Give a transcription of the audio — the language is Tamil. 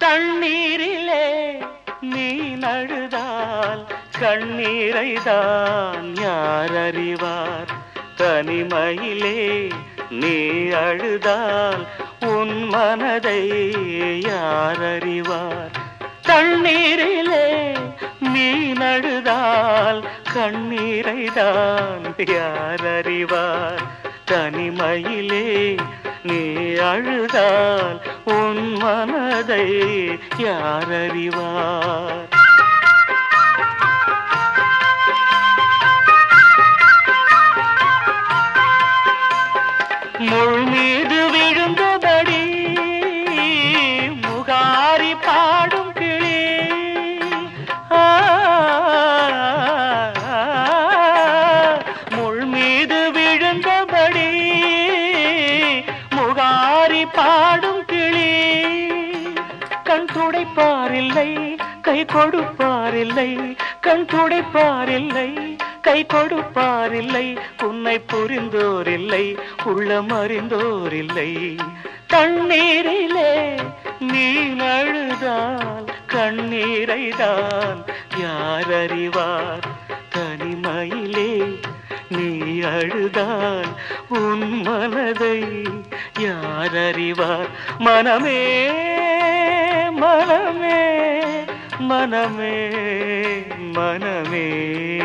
தண்ணீரிலே நீ நழுதால் கண்ணீரை தான் யார் அறிவார் தனிமையிலே நீ அழுதால் உன் மனதை யார் அறிவார் தண்ணீரிலே நீ நழுதால் கண்ணீரை தான் யார் அறிவார் தனிமையிலே நீ அழுதால் உன் மனதை யார் அறிவார் முள் மீது விழுந்தபடி முகாரி பாடும் கிளி ஆ, முள் மீது விழுந்தபடி முகாரி பாடும் கிளி கண் துடைப்பாரில்லை கை கொடுப்பாரில்லை கண் துடைப்பாரில்லை கை கொடுப்பாரில்லை உன்னை புரிந்தோரில்லை உள்ளம் அறிந்தோரில்லை தண்ணீரிலே நீ அழுதால் கண்ணீரை தான் யார் அறிவார் தனிமையிலே நீ அழுதால் உன் மனதை யார் அறிவார் மனமே மனமே மனமே மனமே